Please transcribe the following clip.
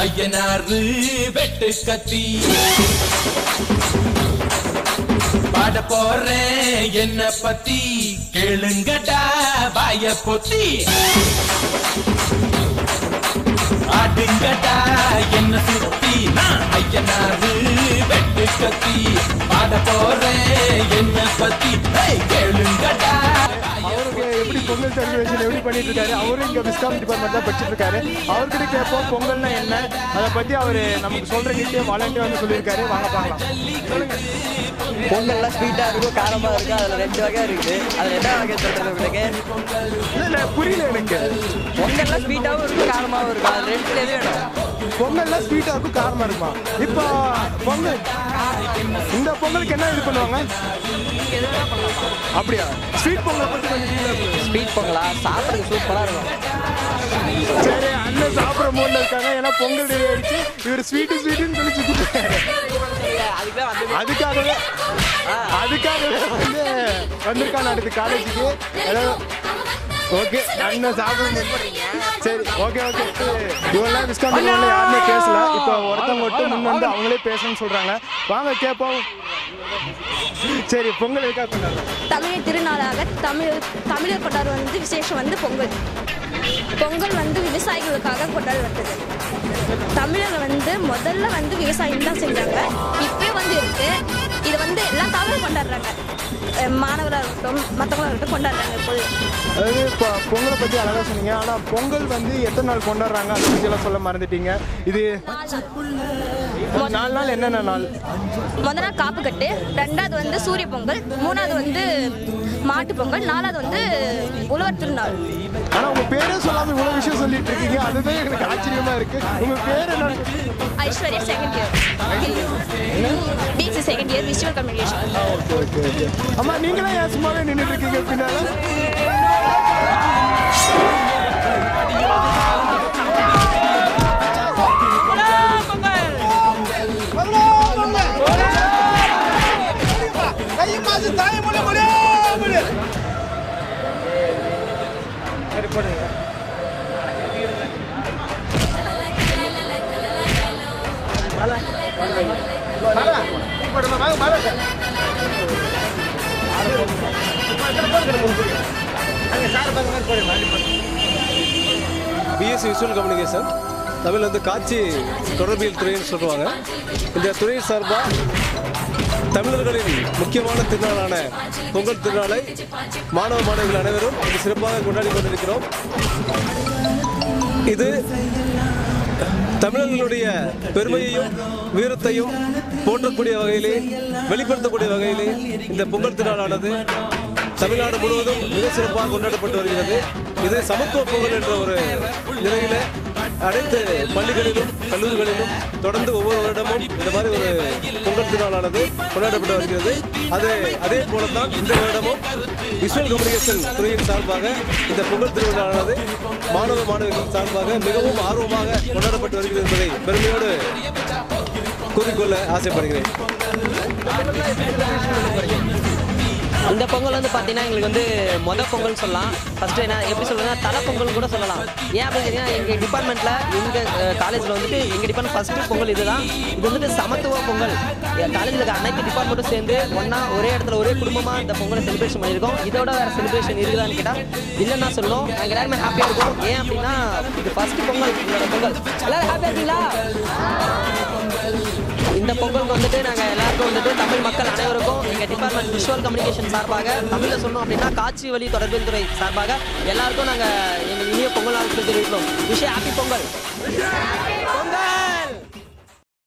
ஐயனாறு வெட்டு கத்தி பாட போறேன் என்ன பத்தி கேளுங்கடா வாய பொத்தி ஆடுங்கடா என்ன சுத்தி நான் ஐயனாரு வெட்டு கத்தி பாட போறேன் என்ன பத்தி ஏய், கேளுங்கடா அவருக்கு எப்படி பொங்கல் செலிப்ரேஷன் எப்படி பண்ணிட்டு இருக்காரு அவரும் இங்க விஸ்காம் டிபார்ட்மெண்ட் தான் படிச்சிட்டு இருக்காரு அவர்கிட்ட கேட்போம் பொங்கல்னா என்ன அதை பத்தி அவரு நமக்கு சொல்ற டீட்டெயில் வாலண்டியர் வந்து சொல்லியிருக்காரு வாங்க பார்க்கலாம் சொல்லுங்க பொங்கல்லாம் ஸ்வீட்டா இருக்கும் காரமா இருக்கும் அதுல ரெண்டு வகை இருக்குது அதுல என்ன வகை சொல்றது உங்களுக்கு இல்ல இல்ல புரியல எனக்கு பொங்கல்லாம் ஸ்வீட்டாவும் இருக்கும் காரமாவும் இருக்கும் அது ரெண்டுல எது வேணும் பொங்கல்லாம் ஸ்வீட்டா இருக்கும் காரமா இருக்குமா இப்போ பொங்கல் இந்த பொங்கலுக்கு என்ன இது பண்ணுவாங்க அப்படியா ஸ்வீட் பொங்கல் பத்தி கொஞ்சம் detail ஆ சொல்லுங்க. ஸ்வீட் பொங்கலா சாப்பிட்றது சூப்பரா இருக்கும் சரி அண்ணன் சாப்பிடுற மூட்ல இருக்காங்க ஏன்னா பொங்கல் ரெடி ஆயிடுச்சு இவர் ஸ்வீட்டு ஸ்வீட்டுன்னு சொல்லி சுத்திட்டு இருக்காரு அதுக்குதான் வந்து அதுக்காகவே அதுக்காகவே வந்து வந்திருக்கான் அடுத்து காலேஜுக்கு ஓகே அண்ணன் சாப்பிட சரி ஓகே ஓகே இவெல்லாம் டிஸ்கவுண்ட் யாருமே பேசல இப்போ ஒருத்தவங்க மட்டும் முன் வந்து அவங்களே பேசணும்னு சொல்றாங்க வாங்க கேட்போம் சரி பொங்கல் எதுக்காக கொண்டாடுறோம் தமிழ் திருநாளாக தமிழ் தமிழர் கொண்டாடுற வந்து விசேஷம் வந்து பொங்கல் பொங்கல் வந்து விவசாயிகளுக்காக கொண்டாடப்பட்டது தமிழர் வந்து முதல்ல வந்து விவசாயம் தான் செஞ்சாங்க இப்போ வந்து இருக்கு இது வந்து எல்லா தமிழும் கொண்டாடுறாங்க அஹ் மாணவராக இருக்கட்டும் மற்றவங்களாக இருக்கட்டும் கொண்டாடுறாங்க இப்போது அதாவது இப்போ பொங்கலை பற்றி அழகாக சொன்னீங்க ஆனால் பொங்கல் வந்து எத்தனை நாள் கொண்டாடுறாங்க அதை பற்றி எல்லாம் சொல்ல மறந்துட்டீங்க இது நாலு நாள் என்னென்ன நாள் முதல் நாள் காப்பு கட்டு ரெண்டாவது வந்து சூரிய பொங்கல் மூணாவது வந்து மாட்டு பொங்கல் நாலாவது வந்து உழவர் திருநாள் ஆனா உங்க பேரே சொல்லாம இவ்வளவு விஷயம் சொல்லிட்டு இருக்கீங்க அதுதான் எனக்கு ஆச்சரியமா இருக்கு உங்க பேர் என்ன Aishwarya second year BSc second year visual communication okay okay okay அம்மா நீங்களே ஏன் சும்மாவே நின்றுட்டு இருக்கீங்க பின்னால பிஎஸ்சி விஷுவல் கம்யூனிகேஷன் தமிழ் வந்து காட்சி தொடர்பியல் துறைன்னு சொல்லுவாங்க இந்த துறை சார்பாக தமிழர்களின் முக்கியமான திருநாளான பொங்கல் திருநாளை மாணவ மாணவிகள் அனைவரும் இது சிறப்பாக கொண்டாடி கொண்டிருக்கிறோம் இது தமிழர்களுடைய பெருமையையும் வீரத்தையும் போற்றக்கூடிய வகையிலே வெளிப்படுத்தக்கூடிய வகையிலே இந்த பொங்கல் திருநாளானது தமிழ்நாடு முழுவதும் மிக சிறப்பாக கொண்டாடப்பட்டு வருகிறது இது சமத்துவ பொங்கல் என்ற ஒரு நிலையில அனைத்து பள்ளிகளிலும் கல்லூரிகளிலும் தொடர்ந்து ஒவ்வொரு வருடமும் இந்த மாதிரி ஒரு பொங்கல் திருநாளானது கொண்டாடப்பட்டு வருகிறது அது அதே போலத்தான் இந்த வருடமும் விஷுவல் கம்யூனிகேஷன் துறையின் சார்பாக இந்த பொங்கல் திருவிழாவானது மாணவ மாணவிகள் சார்பாக மிகவும் ஆர்வமாக கொண்டாடப்பட்டு வருகிறது என்பதை பெருமையோடு கூறிக்கொள்ள ஆசைப்படுகிறேன் இந்த பொங்கல் வந்து பார்த்தீங்கன்னா எங்களுக்கு வந்து மொதல் பொங்கல் சொல்லலாம் ஃபர்ஸ்ட் என்ன எப்படி சொல்றதுன்னா தலை பொங்கல் கூட சொல்லலாம் ஏன் அப்படின்னு கேட்டீங்கன்னா எங்கள் டிபார்ட்மெண்ட்டில் எங்கள் காலேஜில் வந்துட்டு எங்கள் டிபார்ட்மெண்ட் ஃபர்ஸ்ட் பொங்கல் இதுதான் இது வந்துட்டு சமத்துவ பொங்கல் காலேஜில் இருக்க அனைத்து டிபார்ட்மெண்ட்டும் சேர்ந்து ஒன்றா ஒரே இடத்துல ஒரே குடும்பமாக இந்த பொங்கலை செலிப்ரேஷன் பண்ணியிருக்கோம் இதோட வேறு செலிப்ரேஷன் இருக்குதான்னு கேட்டால் இல்லைன்னா சொல்லுவோம் நாங்கள் எல்லாருமே ஹாப்பியாக இருக்கோம் ஏன் அப்படின்னா இது ஃபர்ஸ்ட் பொங்கல் எங்களோட பொங்கல் எல்லாரும் ஹாப்பியாக இருக்கீங்களா இந்த பொங்கலுக்கு வந்துட்டு நாங்கள் எல்லாருக்கும் வந்துட்டு தமிழ் மக்கள் அனைவருக்கும் எங்கள் டிபார்ட்மெண்ட் விஷுவல் கம்யூனிகேஷன் சார்பாக தமிழில் சொன்னோம் அப்படின்னா காட்சி வழி தொடர்பியல் துறை சார்பாக எல்லாருக்கும் நாங்கள் எங்கள் இனிய பொங்கல் நாள் தெரிவிக்கிறோம் விஷய ஹாப்பி பொங்கல்